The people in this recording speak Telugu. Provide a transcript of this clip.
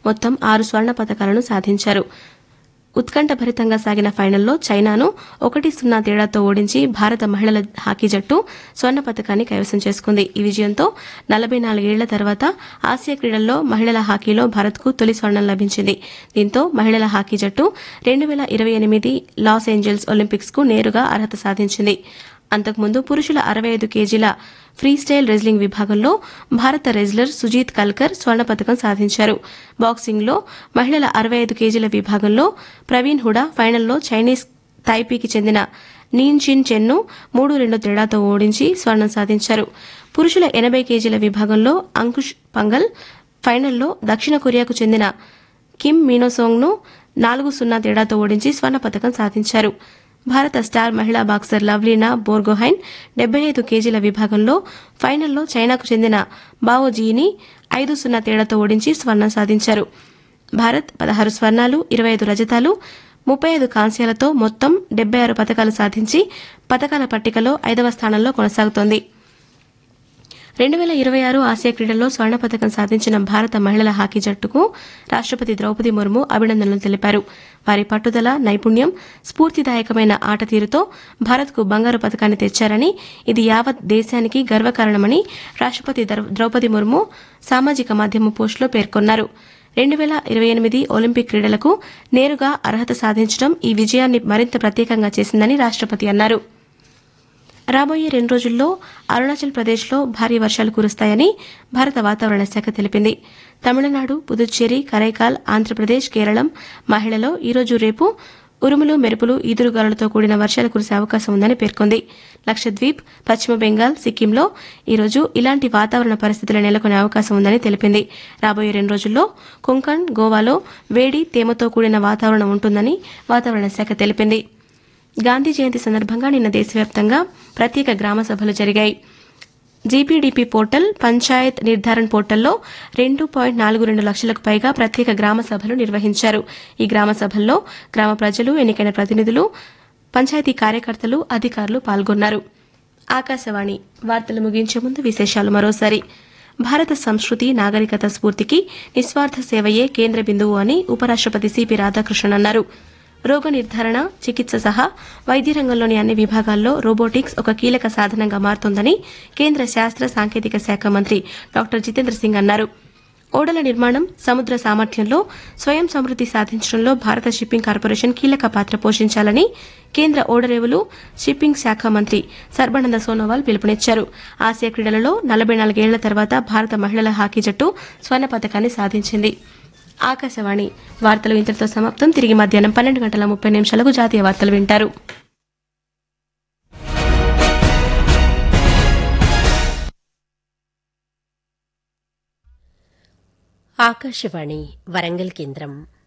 మొత్తం ఆరు స్వర్ణ పతకాలను సాధించారు ఉత్కంఠభరితంగా సాగిన ఫైనల్లో చైనాను ఒకటి సున్నా తేడాతో ఓడించి భారత మహిళల హాకీ జట్టు స్వర్ణ పతకాన్ని కైవసం చేసుకుంది ఈ విజయంతో నలభై నాలుగేళ్ల తర్వాత ఆసియా క్రీడల్లో మహిళల హాకీలో భారత్కు తొలి స్వర్ణం లభించింది దీంతో మహిళల హాకీ జట్టు రెండు వేల ఇరవై ఎనిమిది లాస్ ఏంజల్స్ ఒలింపిక్స్ కు నేరుగా అర్హత సాధించింది అంతకుముందు పురుషుల అరవై ఐదు కేజీల ఫ్రీస్టైల్ రెజ్లింగ్ విభాగంలో భారత రెజ్లర్ సుజీత్ కల్కర్ స్వర్ణ పతకం సాధించారు బాక్సింగ్లో మహిళల అరవై ఐదు కేజీల విభాగంలో ప్రవీణ్ హుడా ఫైనల్లో చైనీస్ తైపీకి చెందిన నీన్ చిన్ చెన్ను మూడు రెండు తేడాతో ఓడించి స్వర్ణం సాధించారు పురుషుల ఎనబై కేజీల విభాగంలో అంకుష్ పంగల్ ఫైనల్లో దక్షిణ కొరియాకు చెందిన కిమ్ మీనోసోంగ్ను నాలుగు సున్నా తేడాతో ఓడించి స్వర్ణ పతకం సాధించారు భారత స్టార్ మహిళా బాక్సర్ లవ్లీనా బోర్గోహైన్ డెబ్బై ఐదు కేజీల విభాగంలో ఫైనల్లో చైనాకు చెందిన బావోజీని ఐదు సున్నా తేడాతో ఓడించి స్వర్ణం సాధించారు భారత్ పదహారు స్వర్ణాలు ఇరవై ఐదు రజతాలు ముప్పై ఐదు కాంస్యాలతో మొత్తం డెబ్బై ఆరు పతకాలు సాధించి పతకాల పట్టికలో ఐదవ స్థానంలో కొనసాగుతోంది రెండు వేల ఇరవై ఆరు ఆసియా క్రీడల్లో స్వర్ణ పతకం సాధించిన భారత మహిళల హాకీ జట్టుకు రాష్టపతి ద్రౌపది ముర్ము అభినందనలు తెలిపారు వారి పట్టుదల నైపుణ్యం స్ఫూర్తిదాయకమైన ఆట తీరుతో భారత్కు బంగారు పతకాన్ని తెచ్చారని ఇది యావత్ దేశానికి గర్వకారణమని రాష్టపతి ద్రౌపది ముర్ము సామాజిక మాధ్యమ పోస్టులో పేర్కొన్నారు రెండు వేల ఇరవై ఎనిమిది ఒలింపిక్ క్రీడలకు నేరుగా అర్హత సాధించడం ఈ విజయాన్ని మరింత ప్రత్యేకంగా చేసిందని రాష్టపతి అన్నారు రాబోయే రెండు రోజుల్లో అరుణాచల్ ప్రదేశ్లో భారీ వర్షాలు కురుస్తాయని భారత వాతావరణ శాఖ తెలిపింది తమిళనాడు పుదుచ్చేరి కరైకాల్ ఆంధ్రప్రదేశ్ కేరళం మహిళలో ఈరోజు రేపు ఉరుములు మెరుపులు ఈదురుగాలులతో కూడిన వర్షాలు కురిసే అవకాశం ఉందని పేర్కొంది లక్షద్వీప్ పశ్చిమ బెంగాల్ సిక్కింలో ఈరోజు ఇలాంటి వాతావరణ పరిస్థితులు నెలకొనే అవకాశం ఉందని తెలిపింది రాబోయే రెండు రోజుల్లో కొంకణ్ గోవాలో వేడి తేమతో కూడిన వాతావరణం ఉంటుందని వాతావరణ శాఖ తెలిపింది గాంధీ జయంతి సందర్భంగా నిన్న దేశవ్యాప్తంగా ప్రత్యేక గ్రామ సభలు జరిగాయి జీపీడీపీ పోర్టల్ పంచాయత్ నిర్ధారణ పోర్టల్లో రెండు పాయింట్ నాలుగు రెండు లక్షలకు పైగా ప్రత్యేక గ్రామ సభలు నిర్వహించారు ఈ గ్రామ సభల్లో గ్రామ ప్రజలు ఎన్నికైన ప్రతినిధులు పంచాయతీ కార్యకర్తలు అధికారులు పాల్గొన్నారు ఆకాశవాణి వార్తలు ముగించే ముందు విశేషాలు మరోసారి భారత సంస్కృతి నాగరికత స్ఫూర్తికి నిస్వార్థ సేవయే కేంద్ర బిందువు అని ఉపరాష్టపతి సిపి రాధాకృష్ణన్ అన్నారు రోగ నిర్ధారణ చికిత్స సహా వైద్య రంగంలోని అన్ని విభాగాల్లో రోబోటిక్స్ ఒక కీలక సాధనంగా మారుతోందని కేంద్ర శాస్త్ర సాంకేతిక శాఖ మంత్రి డాక్టర్ జితేంద్ర సింగ్ అన్నారు ఓడల నిర్మాణం సముద్ర సామర్థ్యంలో స్వయం సమృద్ది సాధించడంలో భారత షిప్పింగ్ కార్పొరేషన్ కీలక పాత్ర పోషించాలని కేంద్ర ఓడరేవులు షిప్పింగ్ శాఖ మంత్రి సర్బానంద సోనోవాల్ పిలుపునిచ్చారు ఆసియా క్రీడలలో నలభై నాలుగేళ్ల తర్వాత భారత మహిళల హాకీ జట్టు స్వర్ణ పథకాన్ని సాధించింది ఆకాశవాణి వార్తలు ఇంతటితో సమాప్తం తిరిగి మధ్యాహ్నం పన్నెండు గంటల ముప్పై నిమిషాలకు జాతీయ వార్తలు వింటారు ఆకాశవాణి వరంగల్ కేంద్రం